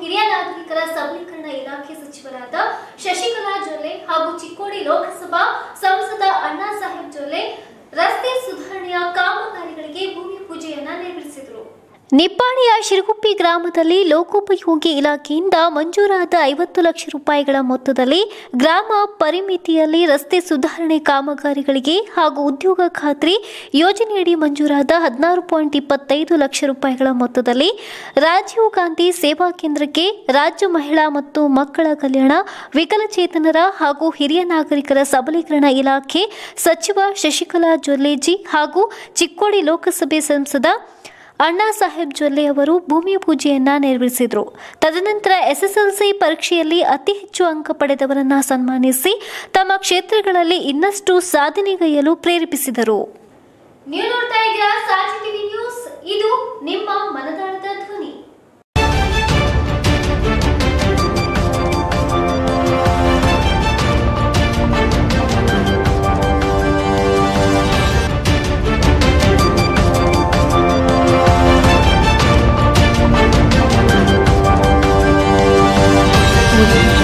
ಹಿರಿಯ ನಾಗರಿಕರ ಸಬಲೀಕರಣ ಇಲಾಖೆ ಸಚಿವರಾದ ಶಶಿಕಲಾ ಜೊಲ್ಲೆ ಹಾಗೂ ಚಿಕ್ಕೋಡಿ ಲೋಕಸಭಾ ಸಂಸದ ಅಣ್ಣಾ ಸಾಹೇಬ್ ಜೊಲ್ಲೆ ರಸ್ತೆ ಸುಧಾರಣೆಯ ಕಾಮಗಾರಿಗಳಿಗೆ ಭೂಮಿ ಪೂಜೆಯನ್ನ ನೆರವೇರಿಸಿದರು ನಿಪ್ಪಾಣಿಯ ಶಿರಗುಪ್ಪಿ ಗ್ರಾಮದಲ್ಲಿ ಲೋಕೋಪಯೋಗಿ ಇಲಾಖೆಯಿಂದ ಮಂಜೂರಾದ ಐವತ್ತು ಲಕ್ಷ ರೂಪಾಯಿಗಳ ಮೊತ್ತದಲ್ಲಿ ಗ್ರಾಮ ಪರಿಮಿತಿಯಲ್ಲಿ ರಸ್ತೆ ಸುಧಾರಣೆ ಕಾಮಗಾರಿಗಳಿಗೆ ಹಾಗೂ ಉದ್ಯೋಗ ಖಾತ್ರಿ ಯೋಜನೆಯಡಿ ಮಂಜೂರಾದ ಹದಿನಾರು ಪಾಯಿಂಟ್ ಇಪ್ಪತ್ತೈದು ಲಕ್ಷ ರೂಪಾಯಿಗಳ ಮೊತ್ತದಲ್ಲಿ ರಾಜೀವ್ ಗಾಂಧಿ ಸೇವಾ ಕೇಂದ್ರಕ್ಕೆ ರಾಜ್ಯ ಮಹಿಳಾ ಮತ್ತು ಮಕ್ಕಳ ಕಲ್ಯಾಣ ವಿಕಲಚೇತನರ ಹಾಗೂ ಹಿರಿಯ ನಾಗರಿಕರ ಸಬಲೀಕರಣ ಇಲಾಖೆ ಸಚಿವ ಶಶಿಕಲಾ ಜೊಲ್ಲೆಜಿ ಹಾಗೂ ಚಿಕ್ಕೋಡಿ ಲೋಕಸಭೆ ಸಂಸದ ಅಣ್ಣಾ ಸಾಹೇಬ್ ಜೊಲ್ಲೆ ಅವರು ಭೂಮಿ ಪೂಜೆಯನ್ನ ನೆರವೇರಿಸಿದರು ತದನಂತರ ಎಸ್ಎಸ್ಎಲ್ಸಿ ಪರೀಕ್ಷೆಯಲ್ಲಿ ಅತಿ ಹೆಚ್ಚು ಅಂಕ ಪಡೆದವರನ್ನ ಸನ್ಮಾನಿಸಿ ತಮ್ಮ ಕ್ಷೇತ್ರಗಳಲ್ಲಿ ಇನ್ನಷ್ಟು ಸಾಧನೆಗೈಯಲು ಪ್ರೇರೇಪಿಸಿದರು ನೀವು ನೋಡ್ತಾ ಇದ್ದೀರಾ ಸಾಜಿ ಟಿವಿ ನ್ಯೂಸ್ ಇದು ನಿಮ್ಮ ಮನದಾಳದ ಧ್ವನಿ Audio